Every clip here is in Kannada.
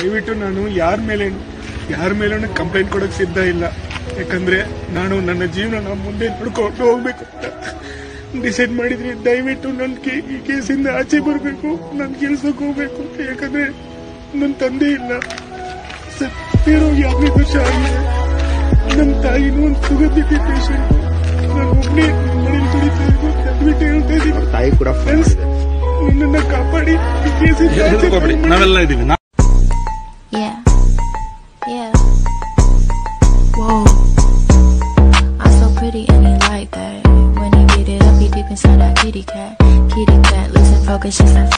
ದಯವಿಟ್ಟು ನಾನು ಯಾರ ಮೇಲೆ ಯಾರ ಮೇಲೂ ಕಂಪ್ಲೇಂಟ್ ಕೊಡಕ್ ಸಿದ್ಧ ಇಲ್ಲ ಯಾಕಂದ್ರೆ ನಾನು ನನ್ನ ಜೀವನ ಮುಂದೆ ನೋಡ್ಕೊಂಡು ಹೋಗ್ಬೇಕು ಅಂತ ಡಿಸೈಡ್ ಮಾಡಿದ್ರಿ ದಯವಿಟ್ಟು ನನ್ನ ಈ ಕೇಸಿಂದ ಆಚೆ ಬರಬೇಕು ನಾನು ಕೆಲ್ಸಕ್ಕೆ ಹೋಗ್ಬೇಕು ಯಾಕಂದ್ರೆ ನನ್ನ ತಂದೆ ಇಲ್ಲ ಸತ್ತಿರೋಗಿ ಹದಿನೈದು ವರ್ಷ ಆಗಿದೆ ನಮ್ಮ ತಾಯಿನೂ ಒಂದು ಸುಗಂಧಿತ ಪೇಷಂಟ್ ನಾನು ಒಬ್ಬನೇ ಮನೇಲಿ ದುಡಿತಾ ಇದ್ದು ದಯವಿಟ್ಟು ಹೇಳ್ತಾ ಇದ್ದೀನಿ ತಾಯಿ ಕೂಡ ಫ್ರೆಂಡ್ಸ್ ನಿನ್ನನ್ನ ಕಾಪಾಡಿ ಈ ಕೇಸಿಂದ ಆಚೆ ಹೆದರ್ಕೋಬೇಡಿ ತಗೊಂಡು ನಾವೆಲ್ಲ ಇದೀವಿ ನಾ- Yeah. Yeah. Whoa. I'm so pretty and he like that. When he beat it up, he deep inside that kitty cat. Kitty cat, losing focus, just like.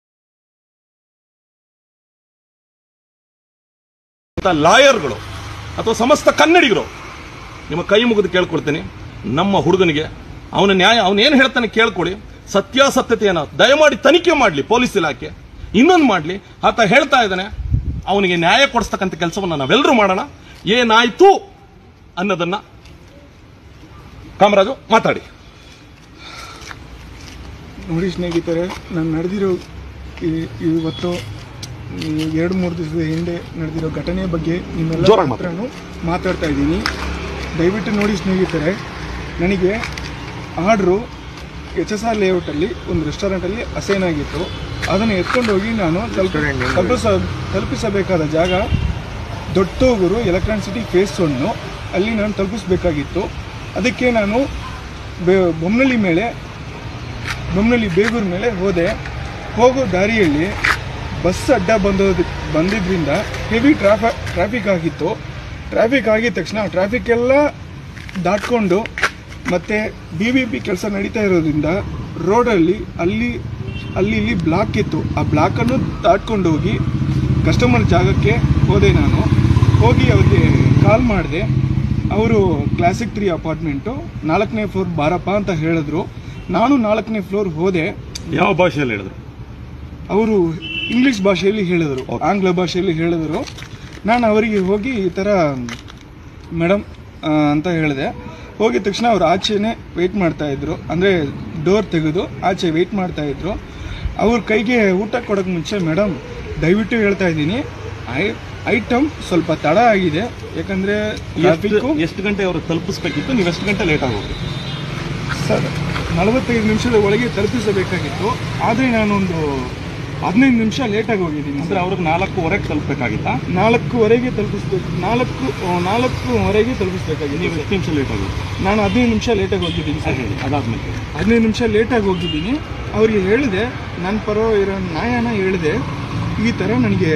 ಅಂತ ಲಾಯರ್ಗಳು ಅಥವಾ ಸಮಸ್ತ ಕನ್ನಡಿಗರು ನಿಮ್ಮ ಕೈ ಮುಗಿದು ಕೇಳ್ಕೊಳ್ತೀನಿ ನಮ್ಮ ಹುಡುಗನಿಗೆ ಅವನ ನ್ಯಾಯ ಅವನೇನು ಹೇಳ್ತಾನೆ ಕೇಳ್ಕೊಳ್ಳಿ ಸತ್ಯಾಸತ್ಯತೆಯನ್ನು ದಯಮಾಡಿ ತನಿಖೆ ಮಾಡಲಿ ಪೊಲೀಸ್ ಇಲಾಖೆ ಇನ್ನೊಂದು ಮಾಡಲಿ ಆತ ಹೇಳ್ತಾ ಇದ್ದಾನೆ ಅವನಿಗೆ ನ್ಯಾಯ ಕೊಡಿಸ್ತಕ್ಕಂಥ ಕೆಲಸವನ್ನು ನಾವೆಲ್ಲರೂ ಮಾಡೋಣ ಏನಾಯ್ತು ಅನ್ನೋದನ್ನ ಕಾಮರಾಜು ಮಾತಾಡಿ ನೋಡಿ ಸ್ನೇಹಿತರೆ ನಾನು ನಡೆದಿರೋ ಈ- ಇವತ್ತು ಈ ಎರಡು ಮೂರು ದಿವಸದ ಹಿಂದೆ ನಡೆದಿರೋ ಘಟನೆ ಬಗ್ಗೆ ನಿಮ್ಮೆಲ್ಲ ಜೋರಾಗಿ ಮಾತಾಡಿ. ಹತ್ರನೂ ಮಾತಾಡ್ತಾ ಇದ್ದೀನಿ ದಯವಿಟ್ಟು ನೋಡಿ ಸ್ನೇಹಿತರೆ ನನಗೆ ಆರ್ಡ್ರು ಎಚ್ ಎಸ್ ಆರ್ ಲೇಔಟಲ್ಲಿ ಒಂದು ರೆಸ್ಟೋರೆಂಟಲ್ಲಿ ಅಸೈನ್ ಆಗಿತ್ತು ಅದನ್ನು ಎತ್ಕೊಂಡು ಹೋಗಿ ನಾನು ತಲುಪ ತಲುಪಿಸ ತಲುಪಿಸಬೇಕಾದ ಜಾಗ ದೊಡ್ಡೋಗೂರು ಎಲೆಕ್ಟ್ರಾನಿಕ್ ಸಿಟಿ ಫೇಸ್ ಒನ್ನು ಅಲ್ಲಿ ನಾನು ತಲುಪಿಸ್ಬೇಕಾಗಿತ್ತು ಅದಕ್ಕೆ ನಾನು ಬೆ ಬೊಮ್ಮನಳ್ಳಿ ಮೇಲೆ ಬೊಮ್ಮನಳ್ಳಿ ಬೇಗೂರು ಮೇಲೆ ಹೋದೆ ಹೋಗೋ ದಾರಿಯಲ್ಲಿ ಬಸ್ ಅಡ್ಡ ಬಂದೋದ್ ಬಂದಿದ್ರಿಂದ ಹೆವಿ ಟ್ರಾಫ ಟ್ರಾಫಿಕ್ ಆಗಿತ್ತು ಟ್ರಾಫಿಕ್ ಆಗಿದ ತಕ್ಷಣ ಟ್ರಾಫಿಕ್ ಎಲ್ಲ ದಾಟ್ಕೊಂಡು ಮತ್ತು ಬಿ ಬಿ ಪಿ ಕೆಲಸ ನಡೀತಾ ಇರೋದ್ರಿಂದ ರೋಡಲ್ಲಿ ಅಲ್ಲಿ ಅಲ್ಲಿ ಇಲ್ಲಿ ಬ್ಲಾಕ್ ಇತ್ತು ಆ ಬ್ಲಾಕನ್ನು ದಾಟ್ಕೊಂಡು ಹೋಗಿ ಕಸ್ಟಮರ್ ಜಾಗಕ್ಕೆ ಹೋದೆ ನಾನು ಹೋಗಿ ಅವ್ರಿಗೆ ಕಾಲ್ ಮಾಡಿದೆ ಅವರು ಕ್ಲಾಸಿಕ್ ತ್ರೀ ಅಪಾರ್ಟ್ಮೆಂಟು ನಾಲ್ಕನೇ ಫ್ಲೋರ್ ಬಾರಪ್ಪ ಅಂತ ಹೇಳಿದ್ರು ನಾನು ನಾಲ್ಕನೇ ಫ್ಲೋರ್ ಹೋದೆ ಯಾವ ಭಾಷೆಯಲ್ಲಿ ಹೇಳಿದ್ರು ಅವರು ಇಂಗ್ಲಿಷ್ ಭಾಷೆಯಲ್ಲಿ ಹೇಳಿದರು ಆಂಗ್ಲ ಭಾಷೆಯಲ್ಲಿ ಹೇಳಿದರು ನಾನು ಅವರಿಗೆ ಹೋಗಿ ಈ ಥರ ಮೇಡಮ್ ಅಂತ ಹೇಳಿದೆ ಹೋಗಿದ ತಕ್ಷಣ ಅವ್ರು ಆಚೆನೇ ವೆಯ್ಟ್ ಮಾಡ್ತಾ ಇದ್ರು ಅಂದರೆ ಡೋರ್ ತೆಗೆದು ಆಚೆ ವೆಯ್ಟ್ ಮಾಡ್ತಾ ಇದ್ರು ಅವ್ರ ಕೈಗೆ ಊಟ ಕೊಡೋಕೆ ಮುಂಚೆ ಮೇಡಮ್ ದಯವಿಟ್ಟು ಹೇಳ್ತಾ ಇದ್ದೀನಿ ಐ ಐಟಮ್ ಸ್ವಲ್ಪ ತಡ ಆಗಿದೆ ಯಾಕಂದರೆ ಟ್ರಾಫಿಕ್ಕು ಎಷ್ಟು ಗಂಟೆ ಅವರು ತಲುಪಿಸ್ಬೇಕಿತ್ತು ನೀವು ಎಷ್ಟು ಗಂಟೆ ಲೇಟ್ ಆಗೋದು ಸರ್ ನಲವತ್ತೈದು ನಿಮಿಷದ ಒಳಗೆ ತಲುಪಿಸಬೇಕಾಗಿತ್ತು ಆದರೆ ನಾನೊಂದು ಹದಿನೈದು ನಿಮಿಷ ಲೇಟಾಗಿ ಹೋಗಿದ್ದೀನಿ ಅಂದ್ರೆ ಅವ್ರಿಗೆ ನಾಲ್ಕೂವರೆಗೆ ತಲುಪಬೇಕಾಗಿತ್ತಾ ನಾಲ್ಕೂವರೆಗೆ ತಲುಪಿಸ್ಬೇಕು ನಾಲ್ಕು ಆ, ನಾಲ್ಕೂವರೆಗೆ ತಲುಪಿಸ್ಬೇಕಾಗಿದೆ ನೀವು ಎಷ್ಟು ನಿಮಿಷ ಲೇಟ್ ಆಗೋದು ನಾನು ಹದಿನೈದು ನಿಮಿಷ ಲೇಟಾಗಿ ಹೋಗಿದ್ದೀನಿ ಸರ್ ಹೇಳಿ ಅದಾದ್ಮೇಲೆ ಹದಿನೈದು ನಿಮಿಷ ಲೇಟಾಗಿ ಹೋಗಿದ್ದೀನಿ ಅವ್ರಿಗೆ ಹೇಳಿದೆ ನನ್ನ ಪರ ಇರೋ ನ್ಯಾಯನ ಹೇಳಿದೆ ಈ ಥರ ನನಗೆ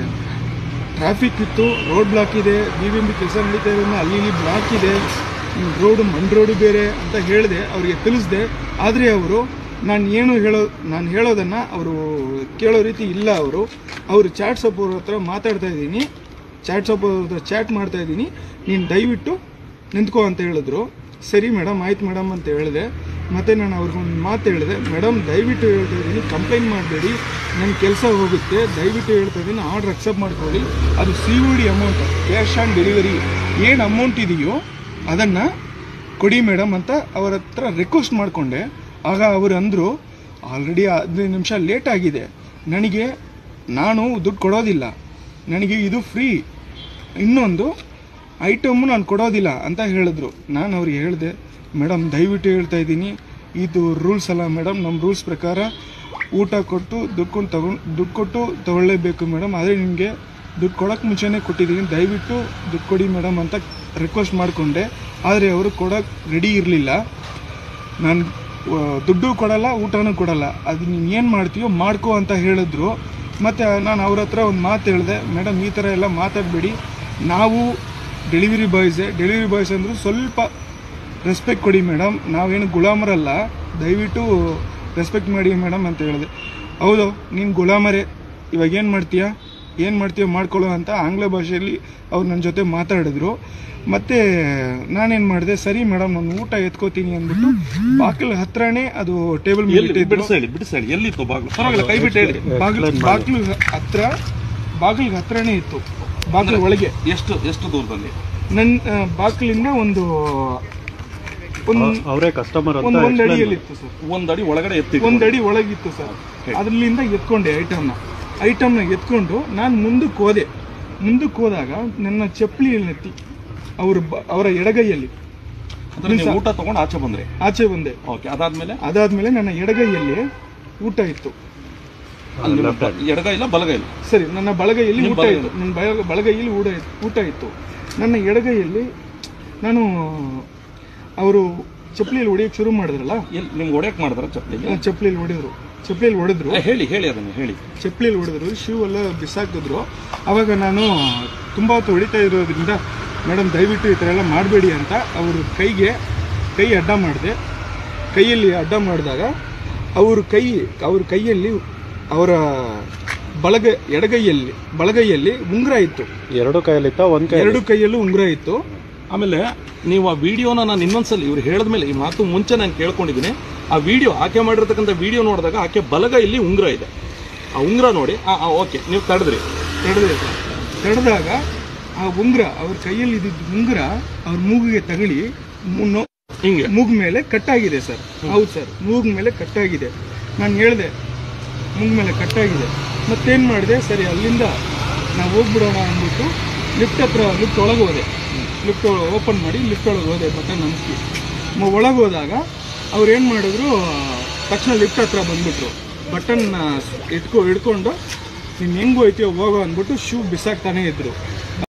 ಟ್ರಾಫಿಕ್ ಇತ್ತು ರೋಡ್ ಬ್ಲಾಕ್ ಇದೆ ಬಿ ಬಿ ಎಂ ಬಿ ಕೆಲಸ ನಡೀತಾ ಇರೋದ್ರಿಂದ ಅಲ್ಲಿ ಇಲ್ಲಿ ಬ್ಲಾಕ್ ಇದೆ ರೋಡು ಮಣ್ ರೋಡು ಬೇರೆ ಅಂತ ಹೇಳಿದೆ ಅವರಿಗೆ ತಿಳಿಸಿದೆ ಆದರೆ ಅವರು ನಾನು ಏನು ಹೇಳೋ ನಾನು ಹೇಳೋದನ್ನು ಅವರು ಕೇಳೋ ರೀತಿ ಇಲ್ಲ ಅವರು ಅವರು ಚಾಟ್ ಸೊಪ್ ಅವ್ರ ಹತ್ರ ಮಾತಾಡ್ತಾ ಇದ್ದೀನಿ ಚಾಟ್ ಸೊಪ್ ಅವ್ರ ಹತ್ರ ಚಾಟ್ ಮಾಡ್ತಾ ಇದ್ದೀನಿ ನೀನು ದಯವಿಟ್ಟು ನಿಂತ್ಕೋ ಅಂತ ಹೇಳಿದ್ರು ಸರಿ ಮೇಡಮ್ ಆಯ್ತು ಮೇಡಮ್ ಅಂತ ಹೇಳಿದೆ ಮತ್ತು ನಾನು ಅವ್ರಿಗೊಂದು ಮಾತು ಹೇಳಿದೆ ಮೇಡಮ್ ದಯವಿಟ್ಟು ಹೇಳ್ತಾ ಇದ್ದೀನಿ ಕಂಪ್ಲೇಂಟ್ ಮಾಡಬೇಡಿ ನನ್ನ ಕೆಲಸ ಹೋಗುತ್ತೆ ದಯವಿಟ್ಟು ಹೇಳ್ತಾ ಇದ್ದೀನಿ ಆರ್ಡ್ರ್ ಅಕ್ಸೆಪ್ಟ್ ಮಾಡ್ಕೊಳ್ಳಿ ಅದು C O D amount cash on delivery ಏನು ಅಮೌಂಟ್ ಇದೆಯೋ ಅದನ್ನು ಕೊಡಿ ಮೇಡಮ್ ಅಂತ ಅವರ ಹತ್ರ ರಿಕ್ವೆಸ್ಟ್ ಮಾಡಿಕೊಂಡೆ ಆಗ ಅವರು ಅಂದರು ಆಲ್ರೆಡಿ ಹದಿನೈದು ನಿಮಿಷ ಲೇಟ್ ಆಗಿದೆ ನನಗೆ ನಾನು ದುಡ್ಡು ಕೊಡೋದಿಲ್ಲ ನನಗೆ ಇದು ಫ್ರೀ ಇನ್ನೊಂದು ಐಟಮು ನಾನು ಕೊಡೋದಿಲ್ಲ ಅಂತ ಹೇಳಿದ್ರು ನಾನು ಅವ್ರಿಗೆ ಹೇಳಿದೆ ಮೇಡಮ್ ದಯವಿಟ್ಟು ಹೇಳ್ತಾ ಇದ್ದೀನಿ ಇದು ರೂಲ್ಸ್ ಅಲ್ಲ ಮೇಡಮ್ ನಮ್ಮ ರೂಲ್ಸ್ ಪ್ರಕಾರ ಊಟ ಕೊಟ್ಟು ದುಡ್ಡು ಕೊಟ್ಟು ತಗೊಂಡು ದುಡ್ಡು ಕೊಟ್ಟು ತಗೊಳ್ಳೇಬೇಕು ಮೇಡಮ್ ಆದರೆ ನಿಮಗೆ ದುಡ್ಡು ಕೊಡೋಕ್ಕೆ ಮುಂಚೆನೇ ಕೊಟ್ಟಿದ್ದೀನಿ ದಯವಿಟ್ಟು ದುಡ್ಡು ಕೊಡಿ ಮೇಡಮ್ ಅಂತ ರಿಕ್ವೆಸ್ಟ್ ಮಾಡಿಕೊಂಡೆ ಆದರೆ ಅವರು ಕೊಡೋಕ್ಕೆ ರೆಡಿ ಇರಲಿಲ್ಲ ನಾನು ದುಡ್ಡು ಕೊಡಲ್ಲ ಊಟನೂ ಕೊಡಲ್ಲ ಅದು ನೀನು ಏನು ಮಾಡ್ತೀಯೋ ಮಾಡ್ಕೋ ಅಂತ ಹೇಳಿದ್ರು ಮತ್ತು ನಾನು ಅವ್ರ ಹತ್ರ ಒಂದು ಮಾತು ಹೇಳಿದೆ ಮೇಡಮ್ ಈ ಥರ ಎಲ್ಲ ಮಾತಾಡಬೇಡಿ ನಾವು ಡೆಲಿವರಿ ಬಾಯ್ಸೇ ಡೆಲಿವರಿ ಬಾಯ್ಸ್ ಅಂದರೂ ಸ್ವಲ್ಪ ರೆಸ್ಪೆಕ್ಟ್ ಕೊಡಿ ಮೇಡಮ್ ನಾವೇನು ಗುಲಾಮರಲ್ಲ ದಯವಿಟ್ಟು ರೆಸ್ಪೆಕ್ಟ್ ಮಾಡಿ ಮೇಡಮ್ ಅಂತ ಹೇಳಿದೆ ಹೌದು ನೀನು ಗುಲಾಮರೇ ಇವಾಗ ಏನು ಮಾಡ್ತೀಯಾ ಏನು ಮಾಡ್ತೀಯೋ ಮಾಡ್ಕೊಳ್ಳೋ ಅಂತ ಆಂಗ್ಲ ಭಾಷೆಯಲ್ಲಿ ಅವ್ರು ನನ್ನ ಜೊತೆ ಮಾತಾಡಿದ್ರು ಮತ್ತೆ ನಾನೇನು ಮಾಡಿದೆ ಸರಿ ಮೇಡಮ್ ನಾನು ಊಟ ಎತ್ಕೋತೀನಿ ಅಂದ್ಬಿಟ್ಟು ಬಾಗಿಲು ಹತ್ರನೇ ಅದು ಟೇಬಲ್ ಮೇಲೆ ಎಲ್ಲಿ ಇಟ್ಟಿದ್ರು ಬಿಡಿಸೇಳಿ ಬಿಡಿಸೇಳಿ ಎಲ್ಲಿತ್ತು ಬಾಗ್ಲು ಪರವಾಗಿಲ್ಲ ಕೈ ಬಿಟ್ಟು ಹೇಳಿ ಬಾಗಿಲು ಬಾಗಿಲು ಹತ್ರ ಬಾಗಿಲಿಗೆ ಹತ್ರನೇ ಇತ್ತು ಬಾಗಿಲು ಒಳಗೆ ಎಷ್ಟು ಎಷ್ಟು ದೂರದಲ್ಲಿ ನನ್ನ ಬಾಗಿಲಿಂದ ಒಂದು ಒಂದು ಅವರೇ ಕಸ್ಟಮರ್ ಒಂದು ಅಂತ ಒಂದು ಅಡಿಯಲ್ಲಿ ಇತ್ತು ಸರ್ ಒಂದ್ ಅಡಿ ಒಳಗಡೆ ಎತ್ತಿ ಒಂದು ಅಡಿ ಒಳಗಿತ್ತು ಸರ್ ಅದರಿಂದ ಎತ್ಕೊಂಡೆ ಐಟಮ್ನ ಐಟಮ್ನ ಎತ್ಕೊಂಡು ನಾನು ಮುಂದಕ್ಕೆ ಹೋದೆ ಮುಂದಕ್ಕೆ ಹೋದಾಗ ನನ್ನ ಚಪ್ಪಲಿ ಎತ್ತಿ ಅವ್ರ ಬ- ಅವರ ಎಡಗೈಯಲ್ಲಿ ಅಂದ್ರೆ ನೀವು ಊಟ ತಗೊಂಡು ಆಚೆ ಬಂದ್ರಿ ಆಚೆ ಬಂದೆ ಓಕೆ ಅದಾದ್ಮೇಲೆ ಅದಾದ್ಮೇಲೆ ನನ್ನ ಎಡಗೈಯಲ್ಲಿ ಊಟ ಇತ್ತು ಅಲ್ಲಿ ನಿಮ್ಮ ಬ- ಎಡಗೈ ಇಲ್ಲ ಬಲಗೈ ಇಲ್ಲ ಸರಿ ನನ್ನ ಬಲಗೈಯಲ್ಲಿ ನಿಮ್ಮ ಊಟ ಬಲಗೈ. ಇತ್ತು ನನ್ನ ಬಲ- ಬಲಗೈಯಲ್ಲಿ ಊಟ ಇತ್ತು ಊಟ ಇತ್ತು ನನ್ನ ಎಡಗೈಯಲ್ಲಿ ನಾನು ಅವರು ಚಪ್ಪಲಿಯಲ್ಲಿ ಹೊಡಿಯೋಕೆ ಶುರು ಮಾಡಿದ್ರಲ್ಲ ಎಲ್ಲಿ ನಿಮ್ಗೆ ಹೊಡೆಯಕ್ ಮಾಡಿದ್ರ ಚಪ್ಪಲಿಗೆ ಆ ಚಪ್ಪಲಿಯಲ್ಲಿ ಹೊಡೆದ್ರು ಚಪ್ಪಲಿಯಲ್ಲಿ ಹೊಡೆದ್ರು ಆ, ಹೇಳಿ ಹೇಳಿ ಅದನ್ನ ಹೇಳಿ ಚಪ್ಪಲಿಯಲ್ಲಿ ಹೊಡೆದ್ರು ಶೂ ಎಲ್ಲ ಬಿಸಾಕಿದ್ರು ಅವಾಗ ನಾನು ತುಂಬ ಹೊತ್ತು ಹೊಡಿತಾ ಇರೋದ್ರಿಂದ ಮೇಡಮ್ ದಯವಿಟ್ಟು ಈ ಥರ ಎಲ್ಲ ಮಾಡಬೇಡಿ ಅಂತ ಅವರು ಕೈಗೆ ಕೈ ಅಡ್ಡ ಮಾಡಿದೆ ಕೈಯಲ್ಲಿ ಅಡ್ಡ ಮಾಡಿದಾಗ ಅವ್ರ ಕೈ ಅವ್ರ ಕೈಯಲ್ಲಿ ಅವರ ಬಲಗೈ ಎಡಗೈಯಲ್ಲಿ ಬಲಗೈಯಲ್ಲಿ ಉಂಗುರ ಇತ್ತು ಎರಡು ಕೈಯಲ್ಲಿತ್ತ ಒಂದ್ ಕೈ ಎರಡು ಕೈಯಲ್ಲೂ ಉಂಗುರ ಇತ್ತು ಆಮೇಲೆ ನೀವು ಆ ವಿಡಿಯೋನ ನಾನು ಇನ್ನೊಂದ್ಸಲ ಇವ್ರು ಹೇಳಿದ್ಮೇಲೆ ಈ ಮಾತು ಮುಂಚೆ ನಾನು ಕೇಳ್ಕೊಂಡಿದ್ದೀನಿ ಆ ವಿಡಿಯೋ ಆಕೆ ಮಾಡಿರ್ತಕ್ಕಂಥ ವಿಡಿಯೋ ನೋಡಿದಾಗ ಆಕೆ ಬಲಗೈಯಲ್ಲಿ ಉಂಗುರ ಇದೆ ಆ ಉಂಗುರ ನೋಡಿ ಆ ಓಕೆ ನೀವು ತಡೆದ್ರಿ ತಡೆದೆ ತಡೆದಾಗ ಆ ಉಂಗುರ ಅವ್ರ ಕೈಯಲ್ಲಿ ಇದ್ದಿದ್ದು ಉಂಗುರ ಅವ್ರ ಮೂಗಿಗೆ ತಗಲಿ ಮುನ್ನೋ ಹಿಂಗೆ ಮೂಗ್ ಮೇಲೆ ಕಟ್ಟಾಗಿದೆ ಸರ್ ಹೌದು ಸರ್ ಮೂಗ್ ಮೇಲೆ ಕಟ್ಟಾಗಿದೆ ನಾನು ಹೇಳಿದೆ ಮೂಗ್ ಮೇಲೆ ಕಟ್ಟಾಗಿದೆ ಮತ್ತೇನು ಮಾಡಿದೆ ಸರಿ ಅಲ್ಲಿಂದ ನಾವು ಹೋಗ್ಬಿಡೋಣ ಅಂದ್ಬಿಟ್ಟು ಲಿಫ್ಟ್ ಹತ್ರ ಲಿಫ್ಟ್ ಒಳಗೆ ಹೋದೆ ಲಿಫ್ಟ್ ಓಪನ್ ಮಾಡಿ ಲಿಫ್ಟ್ ಒಳಗೆ ಹೋದೆ ಬಟನ್ ಅನ್ಸ್ಕಿ ಒಳಗೆ ಹೋದಾಗ ಅವ್ರು ಏನು ಮಾಡಿದ್ರು ತಕ್ಷಣ ಲಿಫ್ಟ್ ಹತ್ರ ಬಂದ್ಬಿಟ್ರು ಬಟನ್ ಇಟ್ಕೊ ಹಿಡ್ಕೊಂಡು ನೀನು ಹೆಂಗೆ ಹೋಯ್ತೀಯೋ ಹೋಗೋ ಅಂದ್ಬಿಟ್ಟು ಶೂ ಬಿಸಾಕ್ತಾನೆ ಇದ್ರು